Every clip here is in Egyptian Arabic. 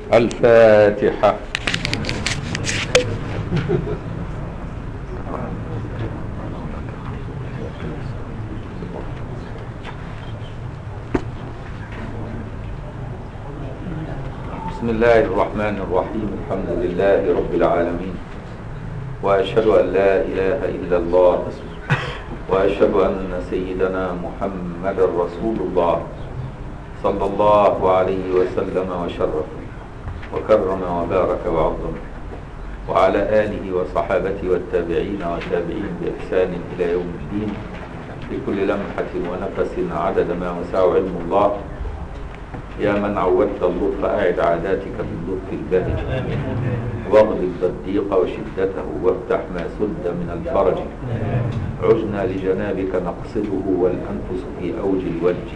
الفاتحة بسم الله الرحمن الرحيم الحمد لله رب العالمين وأشهد أن لا إله إلا الله وأشهد أن سيدنا محمد رسول الله صلى الله عليه وسلم وشرف وكرم وبارك وعظم وعلى آله وصحابته والتابعين والتابعين بإحسان إلى يوم الدين بكل لمحة ونفس عدد ما وسع علم الله يا من عودت اللطف أعد عاداتك باللطف الباهج واغلب الضيق وشدته وافتح ما سد من الفرج عجنا لجنابك نقصده والأنفس في أوج الوج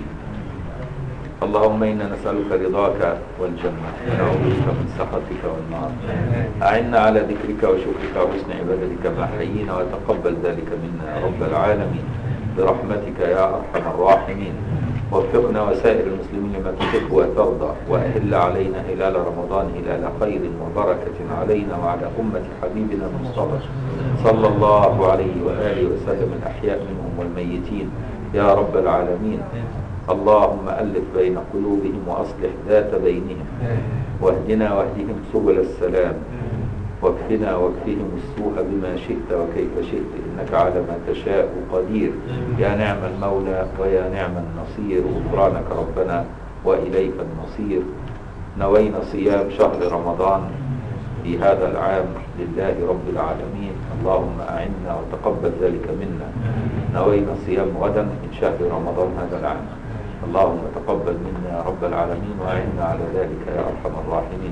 اللهم إنا نسألك رضاك والجنة ونعوذ بك من سخطك والنار أعنا على ذكرك وشكرك وحسن عبادتك ما حيينا وتقبل ذلك منا يا رب العالمين برحمتك يا أرحم الراحمين وفقنا وسائر المسلمين لما تحب وترضى وأهل علينا هلال رمضان هلال خير وبركة علينا وعلى أمة حبيبنا المصطفى صلى الله عليه وآله وسلم الأحياء منهم والميتين يا رب العالمين اللهم ألف بين قلوبهم وأصلح ذات بينهم واهدنا واهدهم سبل السلام واكفنا واكفهم السوء بما شئت وكيف شئت إنك على ما تشاء قدير يا نعم المولى ويا نعم النصير غفرانك ربنا وإليك المصير نوينا صيام شهر رمضان في هذا العام لله رب العالمين اللهم أعنا وتقبل ذلك منا نوينا صيام غدا من شهر رمضان هذا العام اللهم تقبل منا يا رب العالمين وأعنا على ذلك يا أرحم الراحمين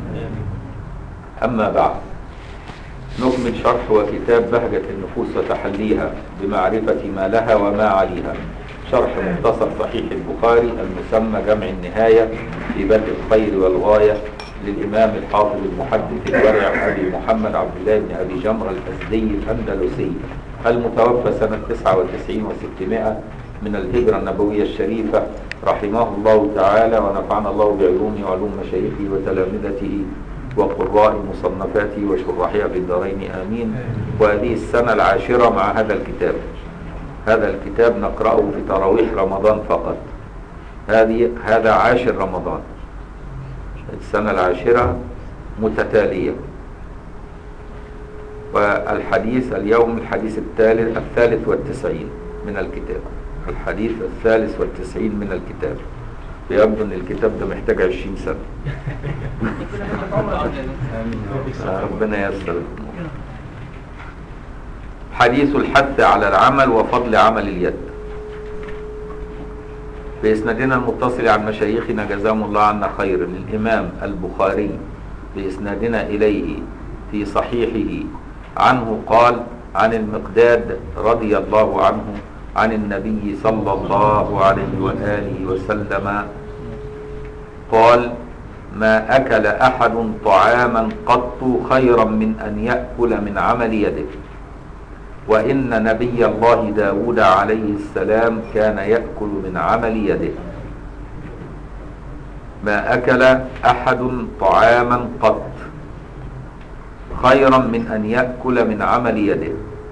أما بعد نكمل شرح وكتاب بهجة النفوس وتحليها بمعرفة ما لها وما عليها شرح مختصر صحيح البخاري المسمى جمع النهاية في بدء الخير والغاية للإمام الحافظ المحدث الورع أبي محمد عبد الله بن أبي جمرة الأسدي الأندلسي المتوفى سنة 99 و600 من الهجرة النبوية الشريفة رحمه الله تعالى ونفعنا الله بعلومه وعلوم مشايخه وتلامذته وقراء مصنفاته وشراحها في الدارين آمين وهذه السنة العاشرة مع هذا الكتاب هذا الكتاب نقرأه في تراويح رمضان فقط هذه هذا عاشر رمضان السنة العاشرة متتالية والحديث اليوم الحديث الثالث الثالث والتسعين من الكتاب الحديث الثالث والتسعين من الكتاب يبدو ان الكتاب ده محتاج عشرين سنة ربنا ييسر حديث الحث على العمل وفضل عمل اليد بإسنادنا المتصل عن مشايخنا جزاهم الله عنا خير للإمام البخاري بإسنادنا إليه في صحيحه عنه قال عن المقداد رضي الله عنه عن النبي صلى الله عليه وآله وسلم قال ما أكل أحد طعاما قط خيرا من أن يأكل من عمل يده وإن نبي الله داود عليه السلام كان يأكل من عمل يده ما أكل أحد طعاما قط خيرا من أن يأكل من عمل يده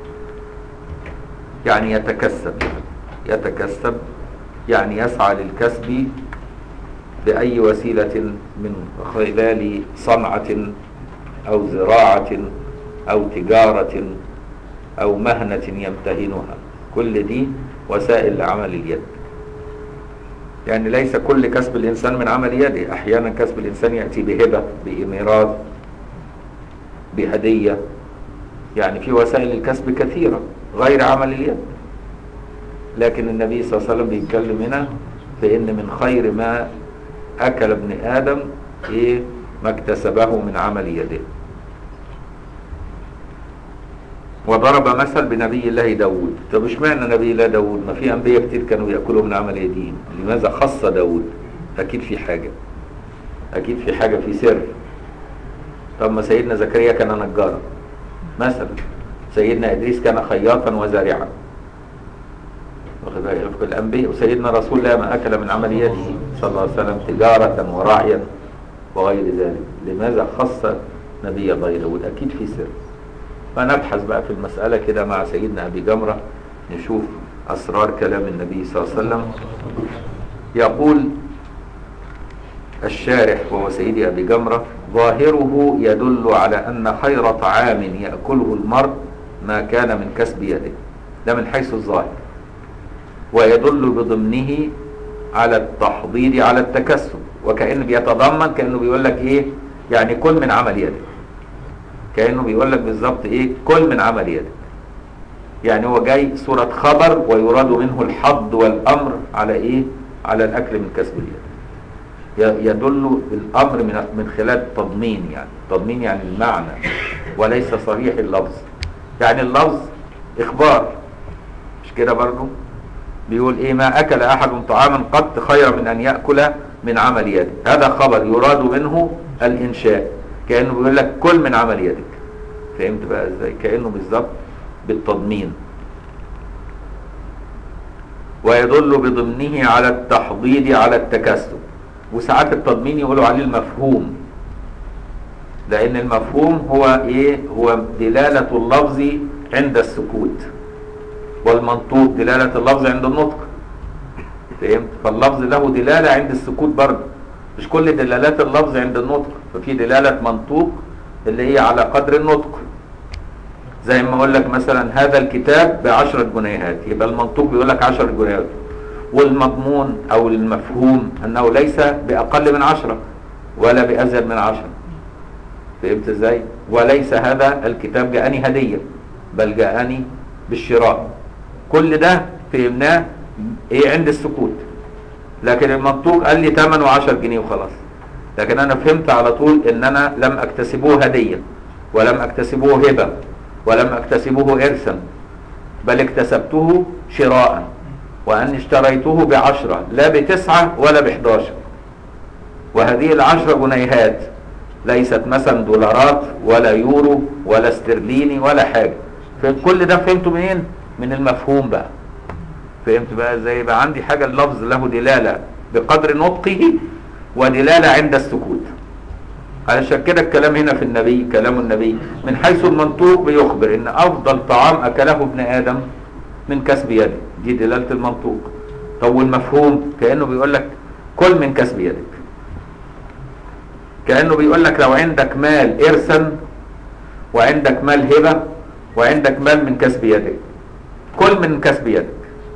يعني يتكسب يتكسب يعني يسعى للكسب بأي وسيلة من خلال صنعة أو زراعة أو تجارة أو مهنة يمتهنها كل دي وسائل لعمل اليد يعني ليس كل كسب الإنسان من عمل يده أحيانا كسب الإنسان يأتي بهبة بميراث بهدية يعني في وسائل الكسب كثيرة غير عمل اليد لكن النبي صلى الله عليه وسلم بيتكلم هنا في ان من خير ما اكل ابن ادم ايه ما اكتسبه من عمل يده وضرب مثل بنبي الله داود طب اشمعنى نبي الله داود ما في انبياء كتير كانوا ياكلوا من عمل يديهم لماذا خص داود اكيد في حاجه اكيد في حاجه في سر طب ما سيدنا زكريا كان نجارا مثلا سيدنا ادريس كان خياطا وزارعا واخد بالك الانبياء وسيدنا رسول الله ما اكل من عمل يده صلى الله عليه وسلم تجاره ورعيا وغير ذلك لماذا خص نبي الله داود أكيد في سر فنبحث بقى في المسألة كده مع سيدنا أبي جمرة نشوف أسرار كلام النبي صلى الله عليه وسلم يقول الشارح وهو سيدي أبي جمرة ظاهره يدل على أن خير طعام يأكله المرء ما كان من كسب يده ده من حيث الظاهر ويدل بضمنه على التحضيض على التكسب وكأنه بيتضمن كأنه بيقول لك إيه يعني كل من عمل يدك كأنه بيقول لك بالظبط إيه كل من عمل يدك يعني هو جاي صورة خبر ويراد منه الحض والأمر على إيه على الأكل من كسب اليد يدل الامر من من خلال تضمين يعني تضمين يعني المعنى وليس صريح اللفظ يعني اللفظ اخبار مش كده برضو بيقول ايه ما اكل احد طعاما قط خير من ان ياكل من عمل يده هذا خبر يراد منه الانشاء كانه بيقول لك كل من عمل يدك فهمت بقى ازاي كانه بالظبط بالتضمين ويدل بضمنه على التحضيض على التكسب وساعات التضمين يقولوا عليه المفهوم لان المفهوم هو ايه هو دلالة اللفظ عند السكوت والمنطوق دلالة اللفظ عند النطق فهمت فاللفظ له دلالة عند السكوت برضه مش كل دلالات اللفظ عند النطق ففي دلالة منطوق اللي هي على قدر النطق زي ما اقول لك مثلا هذا الكتاب بعشرة جنيهات يبقى المنطوق بيقول لك عشرة جنيهات والمضمون او المفهوم انه ليس باقل من عشرة ولا بازيد من عشرة فهمت ازاي وليس هذا الكتاب جاءني هدية بل جاءني بالشراء كل ده فهمناه ايه عند السكوت لكن المنطوق قال لي 8 و10 جنيه وخلاص لكن انا فهمت على طول ان انا لم اكتسبه هدية ولم اكتسبه هبة ولم اكتسبه ارثا بل اكتسبته شراء وأن اشتريته بعشرة لا بتسعة ولا بحداشر وهذه العشرة جنيهات ليست مثلا دولارات ولا يورو ولا استرليني ولا حاجة كل ده فهمته منين من المفهوم بقى فهمت بقى ازاي يبقى عندي حاجة اللفظ له دلالة بقدر نطقه ودلالة عند السكوت علشان كده الكلام هنا في النبي كلام النبي من حيث المنطوق بيخبر ان افضل طعام اكله ابن ادم من كسب يده دي دلالة المنطوق طب والمفهوم كأنه بيقول لك كل من كسب يدك كأنه بيقول لك لو عندك مال إرثا وعندك مال هبة وعندك مال من كسب يدك كل من كسب يدك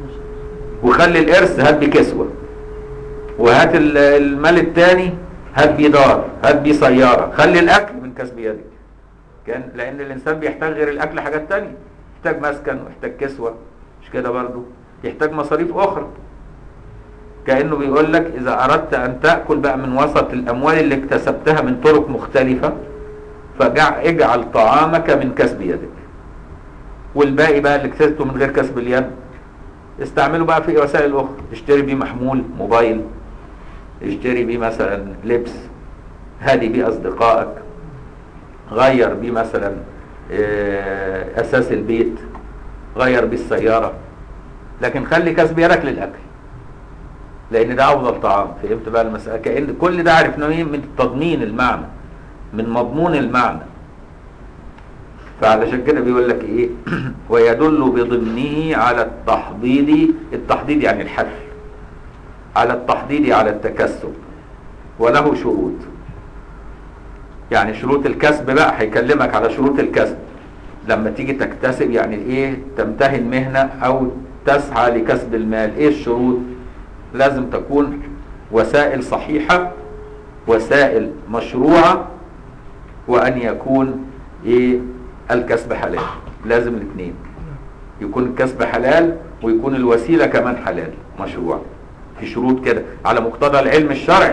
وخلي الإرث هات بيه كسوة وهات المال التاني هات بيه دار هات بيه سيارة خلي الأكل من كسب يدك كان لأن الإنسان بيحتاج غير الأكل حاجات تانية يحتاج مسكن ويحتاج كسوة مش كده برضو يحتاج مصاريف اخرى كأنه بيقول لك اذا اردت ان تأكل بقى من وسط الاموال اللي اكتسبتها من طرق مختلفة فاجعل طعامك من كسب يدك والباقي بقى اللي اكتسبته من غير كسب اليد استعمله بقى في وسائل اخرى اشتري بيه محمول موبايل اشتري بيه مثلا لبس هادي بيه اصدقائك غير بيه مثلا اساس البيت غير بيه السيارة لكن خلي كسب يدك للأكل لأن ده أفضل طعام فهمت بقى المسألة كأن كل ده عرفنا من تضمين المعنى من مضمون المعنى فعلشان كده بيقول لك ايه ويدل بضمنه على التحضيض التحضيض يعني الحث على التحضيض على التكسب وله شروط يعني شروط الكسب بقى هيكلمك على شروط الكسب لما تيجي تكتسب يعني ايه تمتهن مهنة او تسعى لكسب المال ايه الشروط لازم تكون وسائل صحيحة وسائل مشروعة وان يكون ايه الكسب حلال لازم الاثنين يكون الكسب حلال ويكون الوسيلة كمان حلال مشروع في شروط كده على مقتضى العلم الشرعي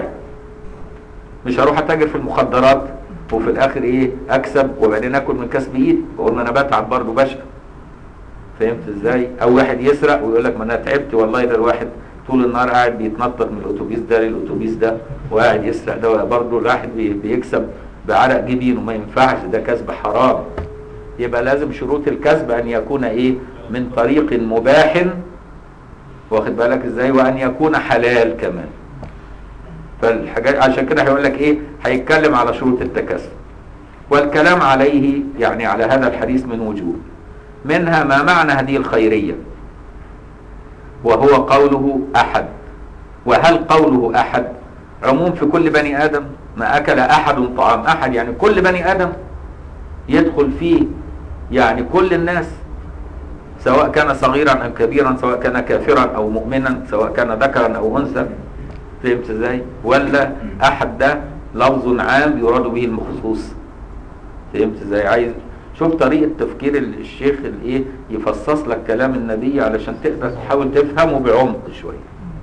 مش هروح اتاجر في المخدرات وفي الاخر ايه اكسب وبعدين اكل من كسب ايد واقول ما انا بتعب برضه بشقى فهمت ازاي او واحد يسرق ويقول لك ما انا تعبت والله ده الواحد طول النهار قاعد بيتنطط من الاتوبيس ده للاتوبيس ده وقاعد يسرق ده برضه الواحد بيكسب بعرق جبينه ما ينفعش ده كسب حرام يبقى لازم شروط الكسب ان يكون ايه من طريق مباح واخد بالك ازاي وان يكون حلال كمان فالحاجات عشان كده هيقول لك ايه هيتكلم على شروط التكسب والكلام عليه يعني على هذا الحديث من وجوه منها ما معنى هذه الخيرية وهو قوله أحد وهل قوله أحد عموم في كل بني آدم ما أكل أحد طعام أحد يعني كل بني آدم يدخل فيه يعني كل الناس سواء كان صغيرا أو كبيرا سواء كان كافرا أو مؤمنا سواء كان ذكرا أو أنثى فهمت ازاي ولا أحد ده لفظ عام يراد به المخصوص فهمت ازاي عايز شوف طريقة تفكير الشيخ الايه يفصص لك كلام النبي علشان تقدر تحاول تفهمه بعمق شوية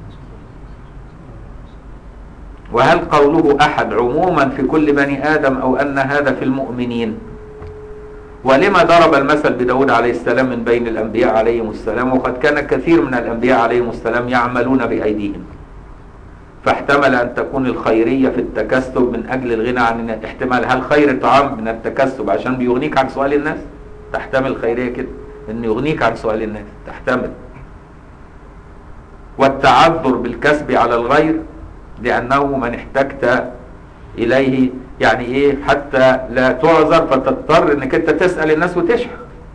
وهل قوله أحد عموما في كل بني آدم أو أن هذا في المؤمنين ولما ضرب المثل بداود عليه السلام من بين الأنبياء عليهم السلام وقد كان كثير من الأنبياء عليهم السلام يعملون بأيديهم فاحتمل أن تكون الخيرية في التكسب من أجل الغنى عن احتمال هل خير طعام من التكسب عشان بيغنيك عن سؤال الناس تحتمل الخيرية كده أن يغنيك عن سؤال الناس تحتمل والتعذر بالكسب على الغير لأنه من احتجت إليه يعني إيه حتى لا تعذر فتضطر أنك أنت تسأل الناس وتشحن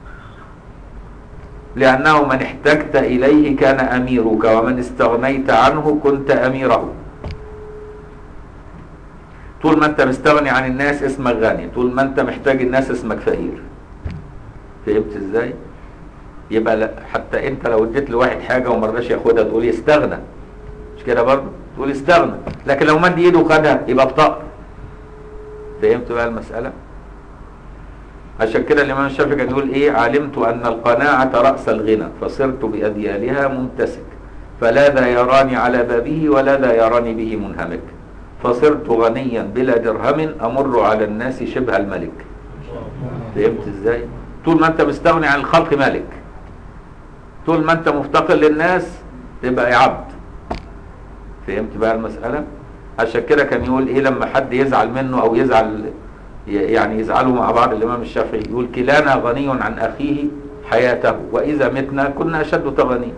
لأنه من احتجت إليه كان أميرك ومن استغنيت عنه كنت أميره طول ما أنت مستغني عن الناس اسمك غني طول ما أنت محتاج الناس اسمك فقير فهمت إزاي؟ يبقى لا حتى أنت لو اديت لواحد حاجة وما رضاش ياخدها تقول يستغنى مش كده برضه؟ تقول استغنى لكن لو مد ايده وخدها يبقى بطاق فهمت بقى المسألة؟ عشان كده الإمام الشافعي كان يقول إيه علمت أن القناعة رأس الغنى فصرت بأذيالها ممتسك فلا ذا يراني على بابه ولا ذا يراني به منهمك فصرت غنيا بلا درهم أمر على الناس شبه الملك فهمت إزاي طول ما أنت مستغني عن الخلق ملك طول ما أنت مفتقر للناس تبقى عبد فهمت بقى المسألة عشان كده كان يقول إيه لما حد يزعل منه أو يزعل يعني يزعلوا مع بعض الإمام الشافعي يقول كلانا غني عن أخيه حياته وإذا متنا كنا أشد تغني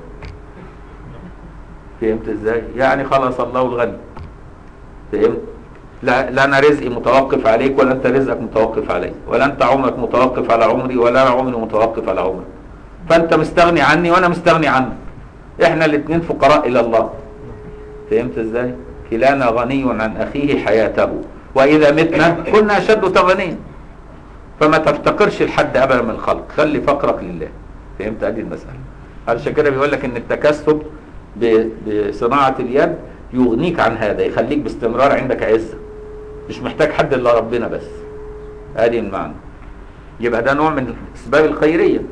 فهمت إزاي يعني خلص الله الغني فهمت لا, لا أنا رزقي متوقف عليك ولا أنت رزقك متوقف علي ولا أنت عمرك متوقف على عمري ولا أنا عمري متوقف على عمرك فأنت مستغني عني وأنا مستغني عنك إحنا الاثنين فقراء إلى الله فهمت إزاي كلانا غني عن أخيه حياته وإذا متنا كنا أشد تغنيا فما تفتقرش لحد أبدا من الخلق خلي فقرك لله فهمت هذه المسألة علشان كده بيقول لك إن التكسب بصناعة اليد يغنيك عن هذا يخليك باستمرار عندك عزة مش محتاج حد إلا ربنا بس هذه المعنى يبقى ده نوع من أسباب الخيرية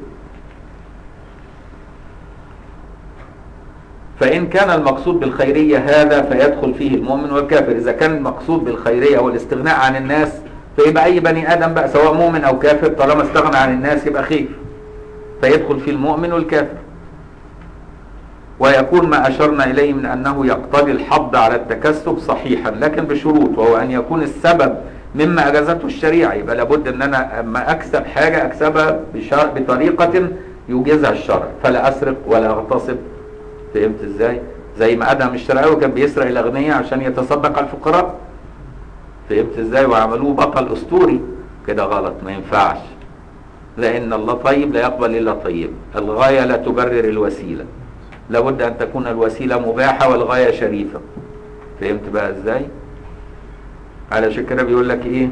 فإن كان المقصود بالخيرية هذا فيدخل فيه المؤمن والكافر إذا كان المقصود بالخيرية هو الاستغناء عن الناس فيبقى أي بني آدم بقى سواء مؤمن أو كافر طالما استغنى عن الناس يبقى خير فيدخل فيه المؤمن والكافر ويكون ما أشرنا إليه من أنه يقتضي الحض على التكسب صحيحا لكن بشروط وهو أن يكون السبب مما أجازته الشريعة يبقى لابد أن أنا أما أكسب حاجة أكسبها بطريقة يوجزها الشرع فلا أسرق ولا أغتصب فهمت ازاي زي ما ادهم الشرعاوي كان بيسرق الاغنياء عشان يتصدق على الفقراء فهمت ازاي وعملوه بطل اسطوري كده غلط ما ينفعش لان الله طيب لا يقبل الا طيب الغايه لا تبرر الوسيله لابد ان تكون الوسيله مباحه والغايه شريفه فهمت بقى ازاي علشان كده بيقول لك ايه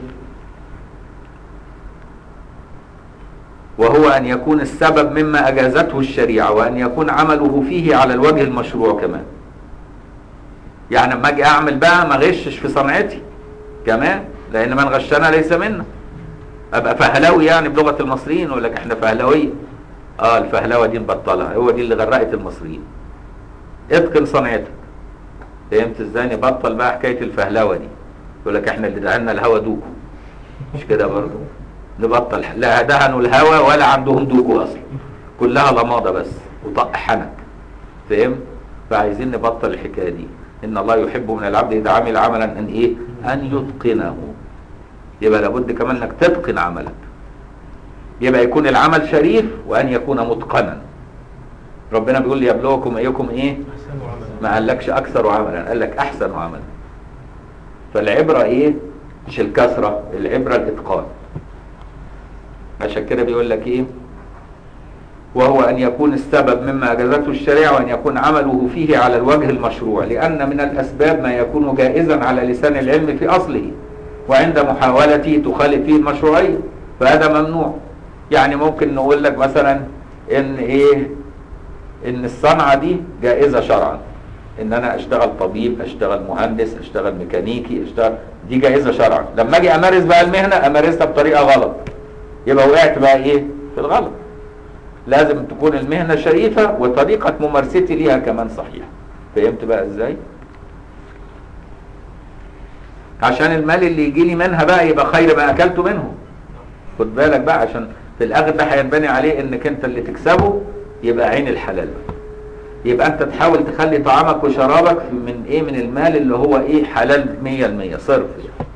وهو أن يكون السبب مما أجازته الشريعة وأن يكون عمله فيه على الوجه المشروع كمان يعني لما أجي أعمل بقى ما غشش في صنعتي كمان لأن من غشنا ليس منا أبقى فهلوي يعني بلغة المصريين يقول لك إحنا فهلوية آه الفهلوة دي نبطلها هو دي اللي غرقت المصريين اتقن صنعتك فهمت ازاي نبطل بقى حكاية الفهلوة دي يقول لك احنا اللي دعنا الهوا دوكو مش كده برضه نبطل لا دهنوا الهوى ولا عندهم دوكو اصلا كلها لماضه بس وطق حنك فاهم فعايزين نبطل الحكايه دي ان الله يحب من العبد اذا عمل عملا ان ايه ان يتقنه يبقى لابد كمان انك تتقن عملك يبقى يكون العمل شريف وان يكون متقنا ربنا بيقول لي يبلوكم ايكم ايه ما قالكش اكثر عملا قال لك احسن عملا فالعبرة ايه مش الكثرة العبرة الاتقان عشان كده بيقول لك ايه وهو ان يكون السبب مما اجازته الشريعه وان يكون عمله فيه على الوجه المشروع لان من الاسباب ما يكون جائزا على لسان العلم في اصله وعند محاولته تخالف فيه المشروعيه فهذا ممنوع يعني ممكن نقول لك مثلا ان ايه ان الصنعه دي جائزه شرعا ان انا اشتغل طبيب اشتغل مهندس اشتغل ميكانيكي اشتغل دي جائزه شرعا لما اجي امارس بقى المهنه امارسها بطريقه غلط يبقى وقعت بقى ايه في الغلط لازم تكون المهنه شريفه وطريقه ممارستي ليها كمان صحيحه فهمت بقى ازاي عشان المال اللي يجي لي منها بقى يبقى خير ما اكلته منه خد بالك بقى عشان في الاخر ده هينبني عليه انك انت اللي تكسبه يبقى عين الحلال بقى يبقى انت تحاول تخلي طعامك وشرابك من ايه من المال اللي هو ايه حلال 100% صرف يعني.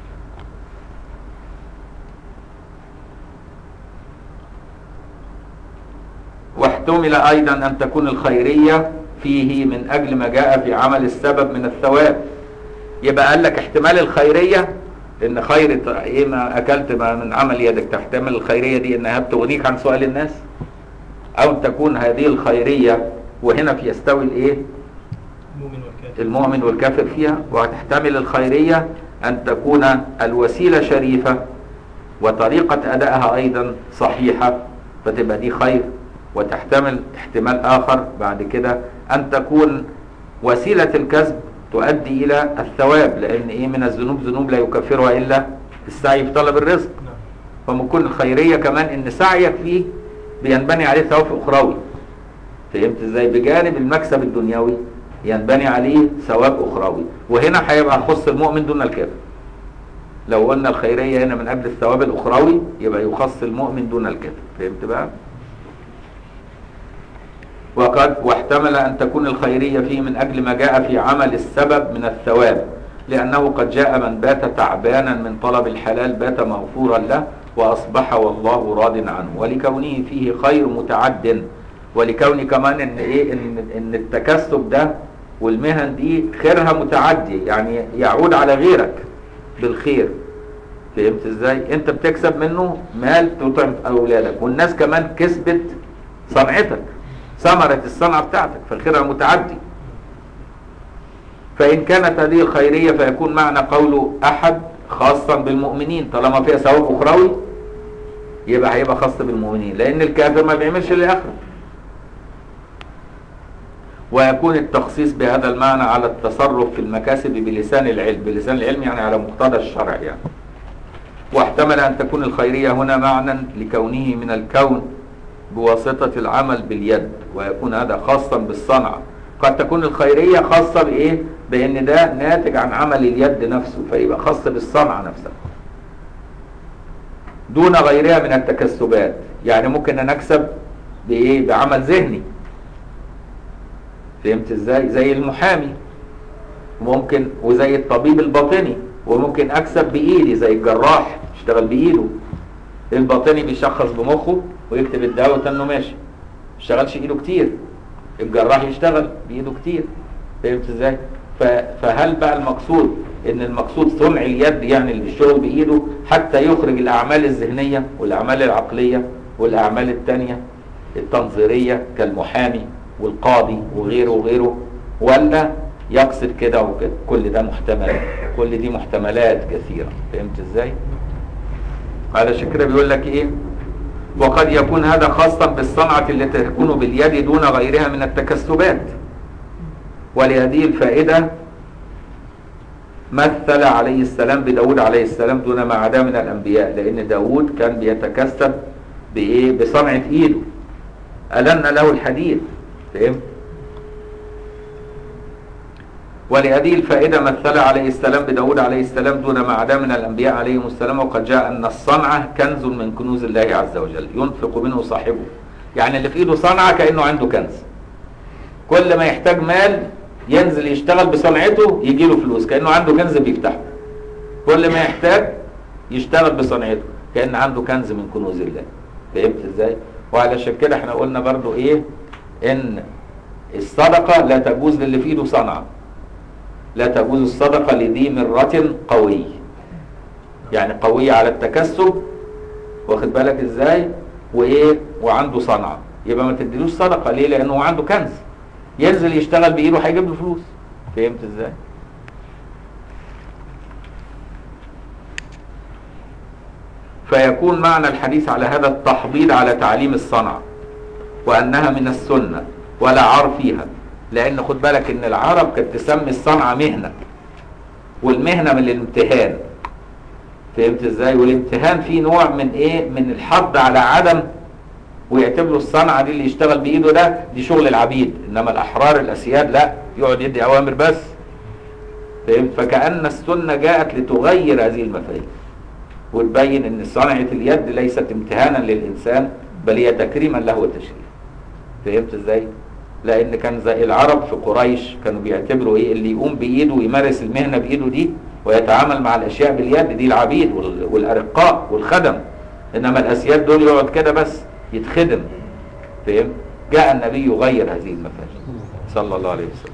واحتمل ايضا ان تكون الخيريه فيه من اجل ما جاء في عمل السبب من الثواب يبقى قال لك احتمال الخيريه ان خير ايه ما اكلت ما من عمل يدك تحتمل الخيريه دي انها بتغنيك عن سؤال الناس او تكون هذه الخيريه وهنا في يستوي الايه المؤمن والكافر المؤمن والكافر فيها وتحتمل الخيريه ان تكون الوسيله شريفه وطريقه ادائها ايضا صحيحه فتبقى دي خير وتحتمل احتمال اخر بعد كده ان تكون وسيله الكسب تؤدي الى الثواب لان ايه من الذنوب ذنوب لا يكفرها الا السعي في طلب الرزق نعم فممكن الخيريه كمان ان سعيك فيه بينبني عليه ثواب اخروي فهمت ازاي بجانب المكسب الدنيوي ينبني عليه ثواب اخروي وهنا هيبقى يخص المؤمن دون الكافر لو قلنا الخيريه هنا من اجل الثواب الاخروي يبقى يخص المؤمن دون الكافر فهمت بقى وقد واحتمل ان تكون الخيريه فيه من اجل ما جاء في عمل السبب من الثواب لانه قد جاء من بات تعبانا من طلب الحلال بات مغفورا له واصبح والله راض عنه ولكونه فيه خير متعد ولكون كمان ان ايه ان ان التكسب ده والمهن دي خيرها متعدي يعني يعود على غيرك بالخير فهمت ازاي انت بتكسب منه مال تطعم اولادك والناس كمان كسبت صنعتك ثمرة الصنعة بتاعتك فخيرها متعدي فإن كانت هذه الخيرية فيكون معنى قوله أحد خاصا بالمؤمنين طالما فيها ثواب أخروي يبقى هيبقى خاص بالمؤمنين لأن الكافر ما بيعملش للآخرة ويكون التخصيص بهذا المعنى على التصرف في المكاسب بلسان العلم بلسان العلم يعني على مقتضى الشرع يعني واحتمل أن تكون الخيرية هنا معنى لكونه من الكون بواسطة العمل باليد ويكون هذا خاصا بالصنعة قد تكون الخيرية خاصة بإيه؟ بأن ده ناتج عن عمل اليد نفسه فيبقى خاص بالصنعة نفسها دون غيرها من التكسبات يعني ممكن أن أكسب بإيه؟ بعمل ذهني فهمت إزاي؟ زي المحامي ممكن وزي الطبيب الباطني وممكن أكسب بإيدي زي الجراح اشتغل بإيده الباطني بيشخص بمخه ويكتب الدواء وتنه ماشي ما اشتغلش ايده كتير الجراح يشتغل بايده كتير فهمت ازاي ف- فهل بقى المقصود ان المقصود صنع اليد يعني الشغل بايده حتى يخرج الاعمال الذهنيه والاعمال العقليه والاعمال التانية التنظيريه كالمحامي والقاضي وغيره وغيره ولا يقصد كده وكده كل ده محتمل كل دي محتملات كثيره فهمت ازاي علشان كده بيقول لك ايه وقد يكون هذا خاصا بالصنعة التي تكون باليد دون غيرها من التكسبات ولهذه الفائدة مثل عليه السلام بداود عليه السلام دون ما عدا من الأنبياء لأن داود كان بيتكسب بإيه بصنعة إيده ألن له الحديد فهمت ولهذه الفائدة مثل عليه السلام بداود عليه السلام دون ما عدا من الأنبياء عليهم السلام وقد جاء أن الصنعة كنز من كنوز الله عز وجل ينفق منه صاحبه يعني اللي في إيده صنعة كأنه عنده كنز كل ما يحتاج مال ينزل يشتغل بصنعته يجي له فلوس كأنه عنده كنز بيفتحه كل ما يحتاج يشتغل بصنعته كأن عنده كنز من كنوز الله فهمت ازاي وعلشان كده احنا قلنا برضو ايه ان الصدقة لا تجوز للي في ايده صنعة لا تجوز الصدقة لذي مرة قوي يعني قوية على التكسب واخد بالك ازاي وايه وعنده صنعة يبقى ما تديلوش صدقة ليه لانه هو عنده كنز ينزل يشتغل بايده هيجيب له فلوس فهمت ازاي فيكون معنى الحديث على هذا التحضيض على تعليم الصنعة وأنها من السنة ولا عار فيها لأن خد بالك إن العرب كانت تسمي الصنعة مهنة والمهنة من الامتهان فهمت ازاي والامتهان فيه نوع من ايه من الحض على عدم ويعتبروا الصنعة دي اللي يشتغل بإيده ده دي شغل العبيد إنما الأحرار الأسياد لا يقعد يدي أوامر بس فهمت فكأن السنة جاءت لتغير هذه المفاهيم وتبين ان صنعة اليد ليست امتهانا للانسان بل هي تكريما له وتشريفا فهمت ازاي لان كان زي العرب في قريش كانوا بيعتبروا ايه اللي يقوم بايده ويمارس المهنه بايده دي ويتعامل مع الاشياء باليد دي العبيد وال- والارقاء والخدم انما الاسياد دول يقعد كده بس يتخدم فهمت جاء النبي يغير هذه المفاهيم صلى الله عليه وسلم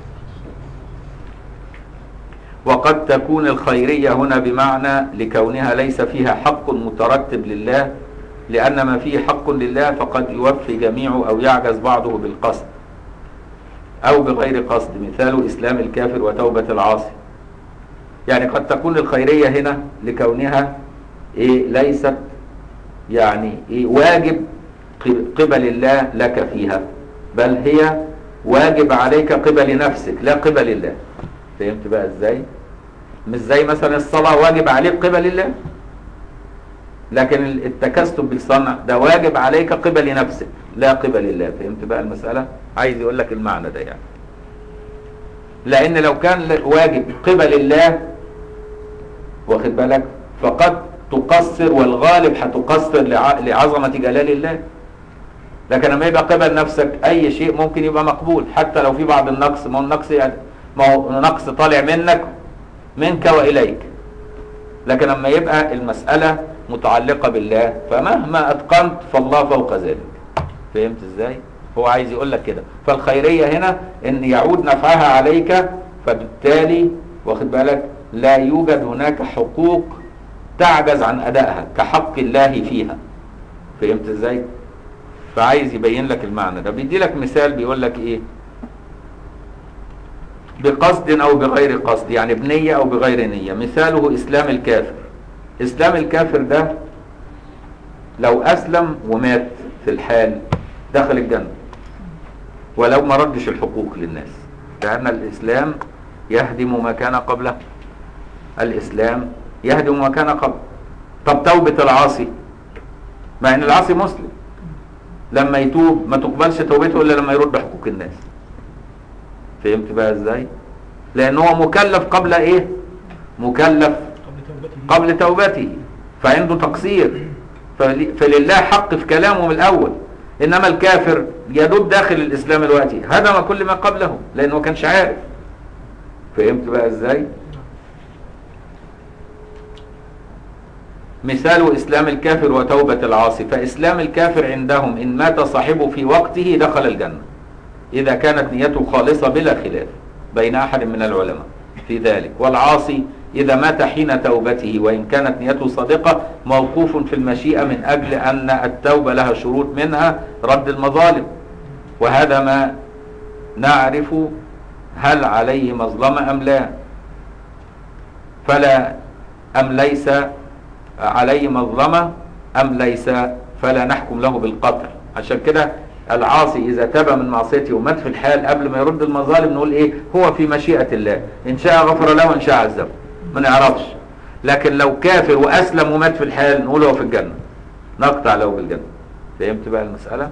وقد تكون الخيرية هنا بمعنى لكونها ليس فيها حق مترتب لله لأن ما فيه حق لله فقد يوفي جميعه أو يعجز بعضه بالقصد أو بغير قصد مثال إسلام الكافر وتوبة العاصي يعني قد تكون الخيرية هنا لكونها إيه ليست يعني إيه واجب قبل الله لك فيها بل هي واجب عليك قبل نفسك لا قبل الله فهمت بقى ازاي مش زي مثلا الصلاة واجب عليك قبل الله لكن التكسب بالصنع ده واجب عليك قبل نفسك لا قبل الله فهمت بقى المسألة عايز يقول لك المعنى ده يعني لان لو كان واجب قبل الله واخد بالك فقد تقصر والغالب هتقصر لع- لعظمة جلال الله لكن لما يبقى قبل نفسك اي شيء ممكن يبقى مقبول حتى لو في بعض النقص ما هو النقص يعني ما هو نقص طالع منك منك واليك لكن لما يبقى المسألة متعلقة بالله فمهما اتقنت فالله فوق ذلك فهمت ازاي هو عايز يقول لك كده فالخيرية هنا ان يعود نفعها عليك فبالتالي واخد بالك لا يوجد هناك حقوق تعجز عن ادائها كحق الله فيها فهمت ازاي فعايز يبين لك المعنى ده بيدي لك مثال بيقول لك ايه بقصد او بغير قصد يعني بنية او بغير نية مثاله اسلام الكافر اسلام الكافر ده لو اسلم ومات في الحال دخل الجنة ولو ما ردش الحقوق للناس لان الاسلام يهدم ما كان قبله الاسلام يهدم ما كان قبله طب توبة العاصي مع ان العاصي مسلم لما يتوب ما تقبلش توبته الا لما يرد حقوق الناس فهمت بقى ازاي لان هو مكلف قبل ايه مكلف قبل توبته قبل توبته فعنده تقصير فل- فلله حق في كلامه من الاول انما الكافر يدوب داخل الاسلام الوقتي هدم كل ما قبله لانه ما كانش عارف فهمت بقى ازاي مثال اسلام الكافر وتوبة العاصي فاسلام الكافر عندهم ان مات صاحبه في وقته دخل الجنة اذا كانت نيته خالصة بلا خلاف بين احد من العلماء في ذلك والعاصي اذا مات حين توبته وان كانت نيته صادقة موقوف في المشيئة من اجل ان التوبة لها شروط منها رد المظالم وهذا ما نعرف هل عليه مظلمة ام لا فلا ام ليس عليه مظلمة أم ليس فلا نحكم له بالقتل عشان كده العاصي إذا تاب من معصيته ومات في الحال قبل ما يرد المظالم نقول إيه هو في مشيئة الله إن شاء غفر له وإن شاء عذبه ما نعرفش لكن لو كافر وأسلم ومات في الحال نقول هو في الجنة نقطع له بالجنة فهمت بقى المسألة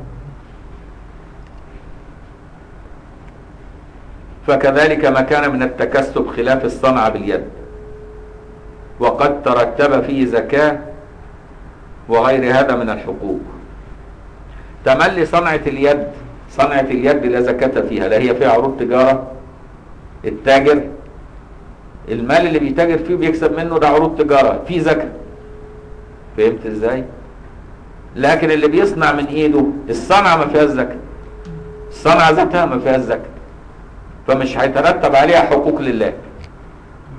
فكذلك ما كان من التكسب خلاف الصنع باليد وقد ترتب فيه زكاة وغير هذا من الحقوق تملي صنعة اليد صنعة اليد لا زكاة فيها لا هي فيها عروض تجارة التاجر المال اللي بيتاجر فيه بيكسب منه ده عروض تجارة فيه زكاة فهمت ازاي لكن اللي بيصنع من ايده الصنعة ما فيهاش زكاة الصنعة ذاتها ما فيهاش زكاة فمش هيترتب عليها حقوق لله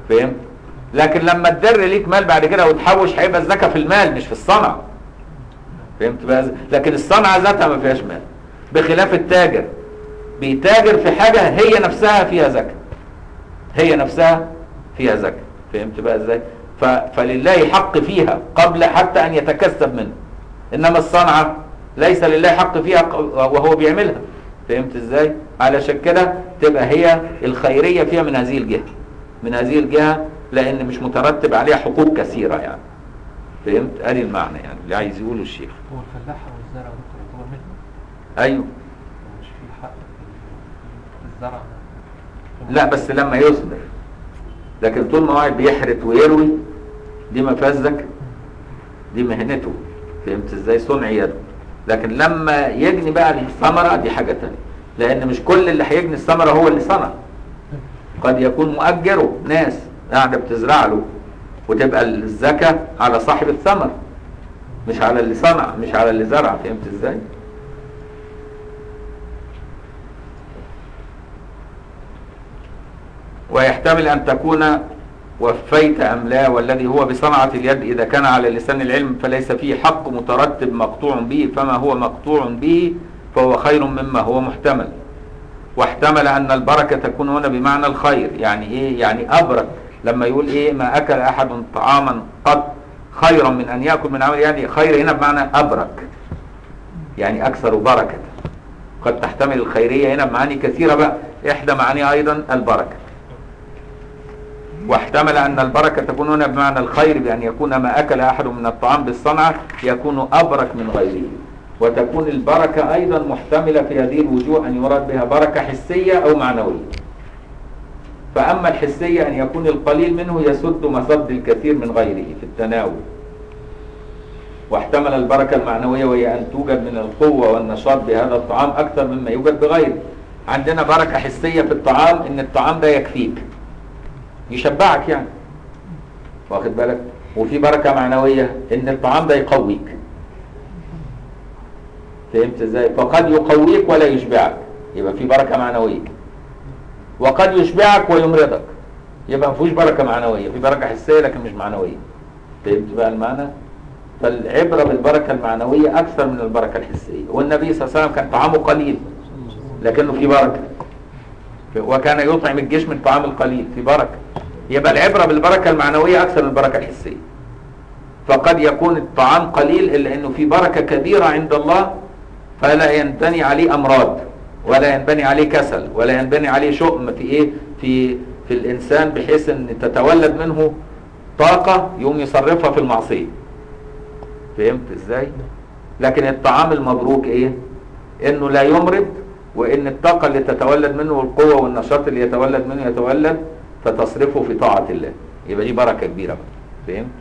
فهمت لكن لما تدر ليك مال بعد كده وتحوش هيبقى الزكاه في المال مش في الصنعه فهمت بقى إزاي؟ لكن الصنعه ذاتها ما فيهاش مال بخلاف التاجر بيتاجر في حاجه هي نفسها فيها زكاه هي نفسها فيها زكاه فهمت بقى ازاي ف... فلله حق فيها قبل حتى ان يتكسب منه انما الصنعه ليس لله حق فيها ق- وهو بيعملها فهمت ازاي علشان كده تبقى هي الخيريه فيها من هذه الجهه من هذه الجهه لان مش مترتب عليها حقوق كثيره يعني فهمت ادي المعنى يعني اللي عايز يقوله الشيخ هو الفلاح او الزرع دكتور يعتبر منه ايوه مش في حق في الزرع لا بس لما يصبر لكن طول ما واحد بيحرث ويروي دي ما فيهاش زكاه دي مهنته فهمت ازاي صنع يده لكن لما يجني بقى الثمره دي حاجه تانية لان مش كل اللي هيجني الثمره هو اللي صنع قد يكون مؤجره ناس قاعده بتزرع له وتبقى الزكاه على صاحب الثمر مش على اللي صنع مش على اللي زرع فهمت ازاي ويحتمل أن تكون وفيت أم لا والذي هو بصنعة اليد إذا كان على لسان العلم فليس فيه حق مترتب مقطوع به فما هو مقطوع به فهو خير مما هو محتمل واحتمل أن البركة تكون هنا بمعنى الخير يعني إيه يعني أبرك لما يقول إيه ما أكل أحد طعاما قط خيرا من أن يأكل من عمل يعني خير هنا بمعنى أبرك يعني أكثر بركة قد تحتمل الخيرية هنا بمعاني كثيرة بقى إحدى معانيها أيضا البركة واحتمل أن البركة تكون هنا بمعنى الخير بأن يكون ما أكل أحد من الطعام بالصنعة يكون أبرك من غيره وتكون البركة أيضا محتملة في هذه الوجوه أن يراد بها بركة حسية أو معنوية فأما الحسية أن يكون القليل منه يسد مصد الكثير من غيره في التناول واحتمل البركة المعنوية وهي أن توجد من القوة والنشاط بهذا الطعام أكثر مما يوجد بغيره عندنا بركة حسية في الطعام إن الطعام ده يكفيك يشبعك يعني واخد بالك وفي بركة معنوية ان الطعام ده يقويك فهمت ازاي فقد يقويك ولا يشبعك يبقى في بركة معنوية وقد يشبعك ويمرضك يبقى ما فيهوش بركة معنوية في بركة حسية لكن مش معنوية فهمت بقى المعنى فالعبرة بالبركة المعنوية أكثر من البركة الحسية والنبي صلى الله عليه وسلم كان طعامه قليل لكنه في بركة وكان يطعم الجيش من طعام القليل في بركة يبقى العبرة بالبركة المعنوية أكثر من البركة الحسية فقد يكون الطعام قليل إلا أنه في بركة كبيرة عند الله فلا ينبني عليه أمراض ولا ينبني عليه كسل ولا ينبني عليه شؤم في إيه في في الإنسان بحيث أن تتولد منه طاقة يوم يصرفها في المعصية فهمت إزاي لكن الطعام المبروك إيه إنه لا يمرض وإن الطاقة اللي تتولد منه والقوة والنشاط اللي يتولد منه يتولد فتصرفه في طاعة الله يبقى دي بركة كبيرة بقى فهمت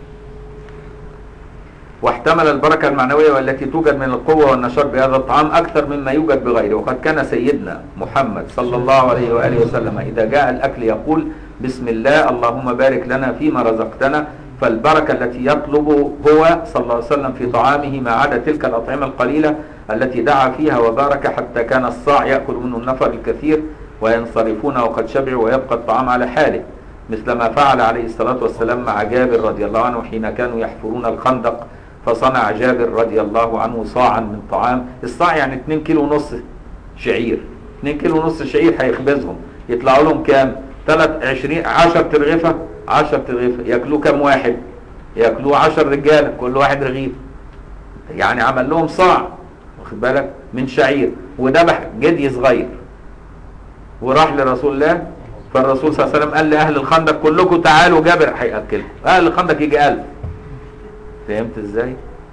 واحتمل البركة المعنوية والتي توجد من القوة والنشاط بهذا الطعام أكثر مما يوجد بغيره وقد كان سيدنا محمد صلى الله عليه وآله وسلم إذا جاء الأكل يقول بسم الله اللهم بارك لنا فيما رزقتنا فالبركة التي يطلب هو صلى الله عليه وسلم في طعامه ما عدا تلك الأطعمة القليلة التي دعا فيها وبارك حتى كان الصاع يأكل منه النفر الكثير وينصرفون وقد شبعوا ويبقى الطعام على حاله مثل ما فعل عليه الصلاة والسلام مع جابر رضي الله عنه حين كانوا يحفرون الخندق فصنع جابر رضي الله عنه صاعا من طعام الصاع يعني 2 كيلو ونص شعير 2 كيلو ونص شعير هيخبزهم يطلعوا لهم كام 3 20 10 ترغيفه 10 ترغيفه ياكلوه كام واحد ياكلوه 10 رجاله كل واحد رغيف يعني عمل لهم صاع واخد بالك من شعير وذبح جدي صغير وراح لرسول الله فالرسول صلى الله عليه وسلم قال لأهل الخندق كلكم تعالوا جابر هيأكلكم أهل الخندق يجي ألف فهمت ازاي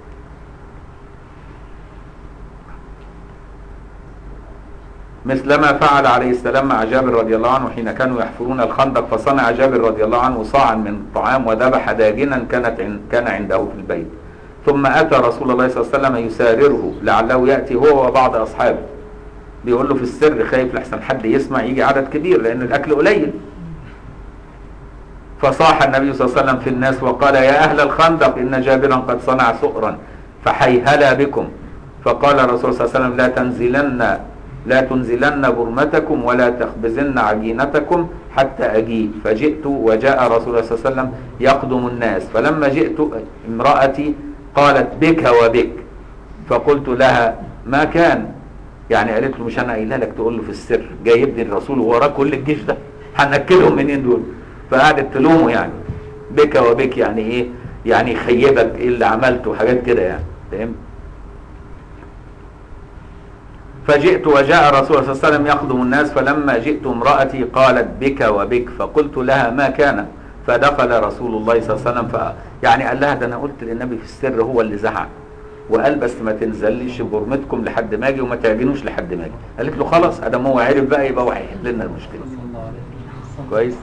مثل ما فعل عليه السلام مع جابر رضي الله عنه حين كانوا يحفرون الخندق فصنع جابر رضي الله عنه صاعا من الطعام وذبح داجنا كانت عن كان عنده في البيت ثم أتى رسول الله صلى الله عليه وسلم يسارره لعله يأتي هو وبعض أصحابه بيقول له في السر خايف لحسن حد يسمع يجي عدد كبير لأن الأكل قليل فصاح النبي صلى الله عليه وسلم في الناس وقال يا أهل الخندق إن جابرا قد صنع سؤرا فحيهلا بكم فقال الرسول صلى الله عليه وسلم لا تنزلن لا تنزلن برمتكم ولا تخبزن عجينتكم حتى أجيء فجئت وجاء رسول الله صلى الله عليه وسلم يقدم الناس فلما جئت امرأتي قالت بك وبك فقلت لها ما كان يعني قالت له مش انا قايلها لك تقول له في السر جايبني الرسول ووراه كل الجيش ده هنكلهم منين دول فقعدت تلومه يعني بك وبك يعني ايه يعني خيبك ايه اللي عملته وحاجات كده يعني فاهم فجئت وجاء رسول الله صلى الله عليه وسلم يخدم الناس فلما جئت امرأتي قالت بك وبك فقلت لها ما كان فدخل رسول الله صلى الله عليه وسلم ف... يعني قال لها ده انا قلت للنبي في السر هو اللي زعق وقال بس ما تنزليش برمتكم لحد ما اجي وما تعجنوش لحد ما اجي قالت له خلاص ادام هو عرف بقى يبقى هو هيحل لنا المشكله صلى الله عليه وسلم كويس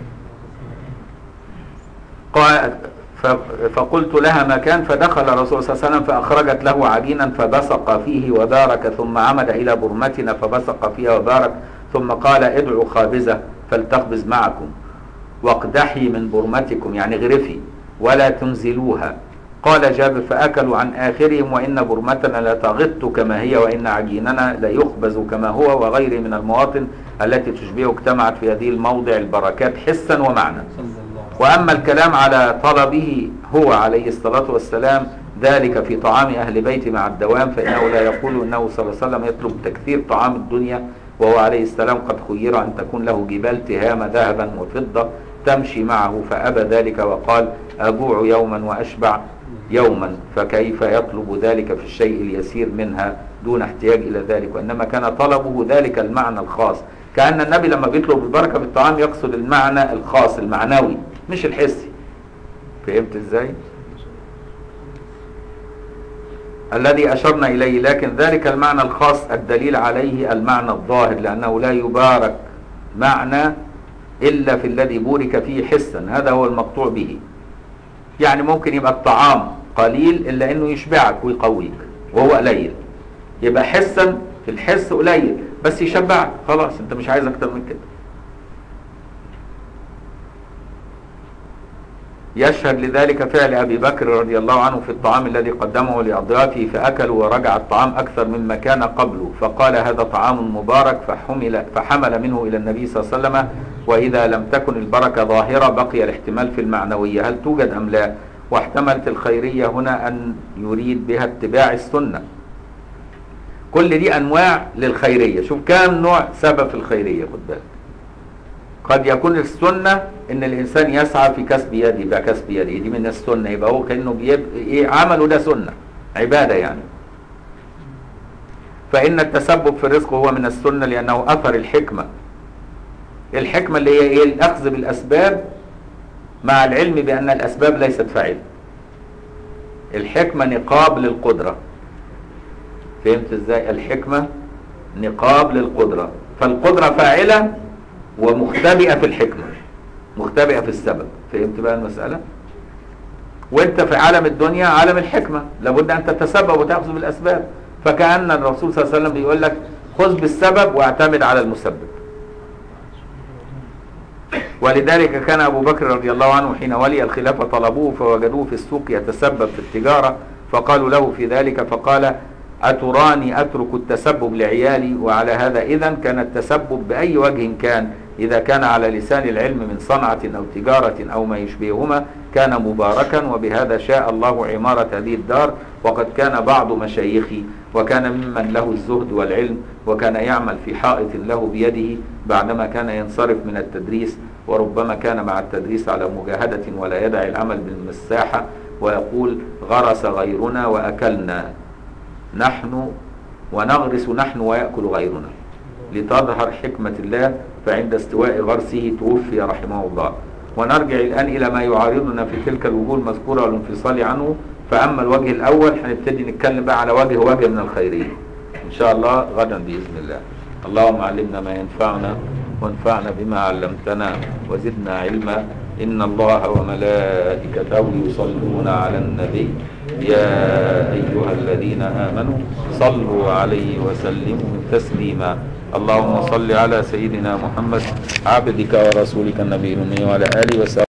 قال ف- فقلت لها ما كان فدخل الرسول صلى الله عليه وسلم فأخرجت له عجينا فبصق فيه وبارك ثم عمد إلى برمتنا فبصق فيها وبارك ثم قال ادعوا خابزة فلتخبز معكم واقدحي من برمتكم يعني غرفي ولا تنزلوها قال جابر فأكلوا عن آخرهم وإن برمتنا لتغط كما هي وإن عجيننا ليخبز كما هو وغيره من المواطن التي تشبهه اجتمعت في هذه الموضع البركات حسا ومعنى صلى الله عليه وأما الكلام على طلبه هو عليه الصلاة والسلام ذلك في طعام أهل بيته مع الدوام فإنه لا يقول إنه صلى الله عليه وسلم يطلب تكثير طعام الدنيا وهو عليه السلام قد خير أن تكون له جبال تهامة ذهبا وفضة تمشي معه فأبى ذلك وقال أجوع يوما وأشبع يوما فكيف يطلب ذلك في الشيء اليسير منها دون احتياج إلى ذلك وإنما كان طلبه ذلك المعنى الخاص كأن النبي لما بيطلب البركة في الطعام يقصد المعنى الخاص المعنوي مش الحسي فهمت ازاي الذي أشرنا إليه لكن ذلك المعنى الخاص الدليل عليه المعنى الظاهر لأنه لا يبارك معنى إلا في الذي بورك فيه حسا هذا هو المقطوع به يعني ممكن يبقى الطعام قليل إلا أنه يشبعك ويقويك وهو قليل يبقى حسا في الحس قليل بس يشبعك خلاص انت مش عايز اكتر من كده يشهد لذلك فعل ابي بكر رضي الله عنه في الطعام الذي قدمه لاضيافه فاكلوا ورجع الطعام اكثر مما كان قبله فقال هذا طعام مبارك فحمل فحمل منه الى النبي صلى الله عليه وسلم واذا لم تكن البركه ظاهره بقي الاحتمال في المعنويه هل توجد ام لا واحتملت الخيريه هنا ان يريد بها اتباع السنه كل دي انواع للخيريه شوف كام نوع سبب في الخيريه خد بالك قد يكون السنة ان الانسان يسعى في كسب يده يبقى كسب يده دي من السنة يبقى هو كأنه بيب... ايه عمله ده سنة عبادة يعني فإن التسبب في الرزق هو من السنة لأنه أثر الحكمة الحكمة اللي هي ايه الأخذ بالأسباب مع العلم بأن الأسباب ليست فاعلة الحكمة نقاب للقدرة فهمت ازاي الحكمة نقاب للقدرة فالقدرة فاعلة ومختبئة في الحكمة مختبئة في السبب فهمت بقى المسألة وانت في عالم الدنيا عالم الحكمة لابد ان تتسبب وتأخذ بالأسباب فكأن الرسول صلى الله عليه وسلم بيقول لك خذ بالسبب واعتمد على المسبب ولذلك كان أبو بكر رضي الله عنه حين ولي الخلافة طلبوه فوجدوه في السوق يتسبب في التجارة فقالوا له في ذلك فقال أتراني أترك التسبب لعيالي وعلى هذا إذا كان التسبب بأي وجه كان إذا كان على لسان العلم من صنعة أو تجارة أو ما يشبههما كان مباركا وبهذا شاء الله عمارة هذه الدار وقد كان بعض مشايخي وكان ممن له الزهد والعلم وكان يعمل في حائط له بيده بعدما كان ينصرف من التدريس وربما كان مع التدريس على مجاهدة ولا يدع العمل بالمساحة ويقول غرس غيرنا وأكلنا نحن ونغرس نحن ويأكل غيرنا لتظهر حكمة الله فعند استواء غرسه توفي رحمه الله ونرجع الآن إلى ما يعارضنا في تلك الوجوه المذكورة والانفصال عنه فأما الوجه الأول هنبتدي نتكلم بقى على وجه وجه من الخيرية إن شاء الله غدا بإذن الله اللهم علمنا ما ينفعنا وانفعنا بما علمتنا وزدنا علما إن الله وملائكته يصلون على النبي يا أيها الذين آمنوا صلوا عليه وسلموا تسليما اللهم صل على سيدنا محمد عبدك ورسولك النبي الأمي وعلى آله وسلم